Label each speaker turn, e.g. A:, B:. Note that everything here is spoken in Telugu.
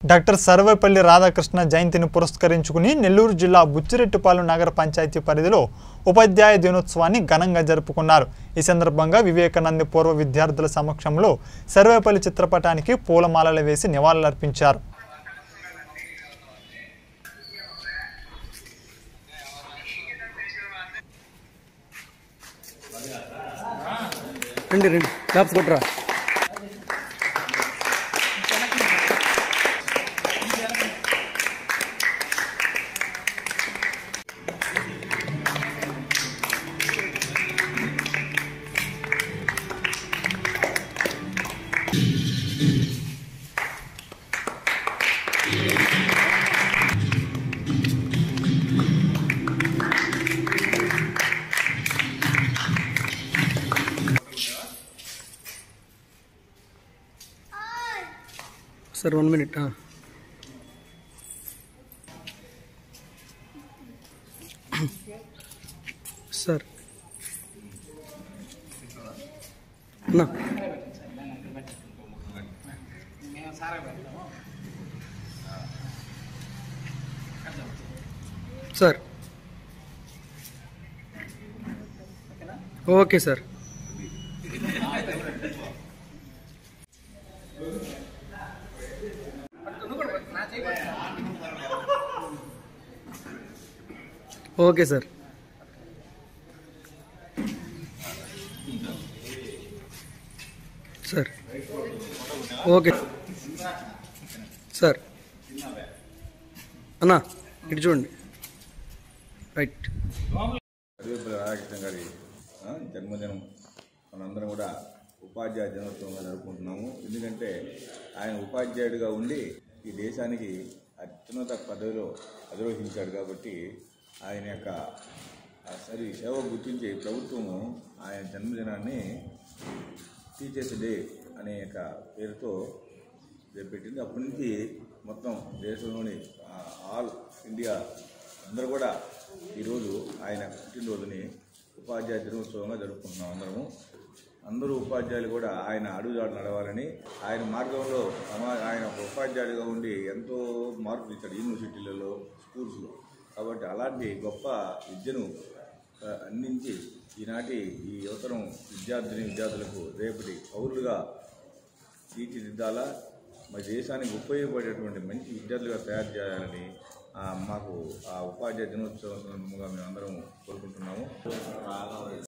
A: డాక్టర్ సర్వేపల్లి రాధాకృష్ణ జయంతిని పురస్కరించుకుని నెల్లూరు జిల్లా బుచ్చిరెట్టిపాలెం నగర పంచాయతీ పరిధిలో ఉపాధ్యాయ దినోత్సవాన్ని ఘనంగా జరుపుకున్నారు ఈ సందర్భంగా వివేకానంద పూర్వ విద్యార్థుల సమక్షంలో సర్వేపల్లి చిత్రపటానికి పూలమాలలు వేసి నివాళులర్పించారు
B: రండి రండి క్లాప్స్ కొట్టరా సార్ వన్ మినిట్ సార్ అన్నా sir okay sir okay sir sir okay sir అన్నా ఇటు చూడండి రైట్
C: సర్వేపల్లి రాధాకృష్ణ గారి ఆ, జన్మదినం మనందరం కూడా ఉపాధ్యాయ దినోత్సవంగా జరుపుకుంటున్నాము ఎందుకంటే ఆయన ఉపాధ్యాయుడిగా ఉండి ఈ దేశానికి అత్యున్నత పదవిలో అధిరోహించాడు కాబట్టి ఆయన యొక్క ఆ సరి సేవ గుర్తించి ప్రభుత్వము ఆయన జన్మదినాన్ని టీచర్స్ డే అనే యొక్క పేరుతో పెట్టింది అప్పటి నుంచి మొత్తం దేశంలోని ఆ, ఆల్ ఇండియా అందరూ కూడా ఈరోజు ఆయన పుట్టినరోజుని ఉపాధ్యాయ దినోత్సవంగా జరుపుకుంటున్నాం అందరము అందరూ ఉపాధ్యాయులు కూడా ఆయన అడుగుజాడు నడవాలని ఆయన మార్గంలో సమా ఆయన ఒక ఉపాధ్యాయుడిగా ఉండి ఎంతో మార్పులు ఇచ్చాడు యూనివర్సిటీలలో స్కూల్స్లో కాబట్టి అలాంటి గొప్ప విద్యను ఆ, అందించి ఈనాటి ఈ యువతరం విద్యార్థిని విద్యార్థులకు రేపటి పౌరులుగా తీర్చిదిద్దాలా మా దేశానికి ఉపయోగపడేటువంటి మంచి విద్యార్థులుగా తయారు చేయాలని ఆ, మాకు ఆ ఉపాధ్యాయ దినోత్సవం సందర్భంగా మేము అందరం కోరుకుంటున్నాము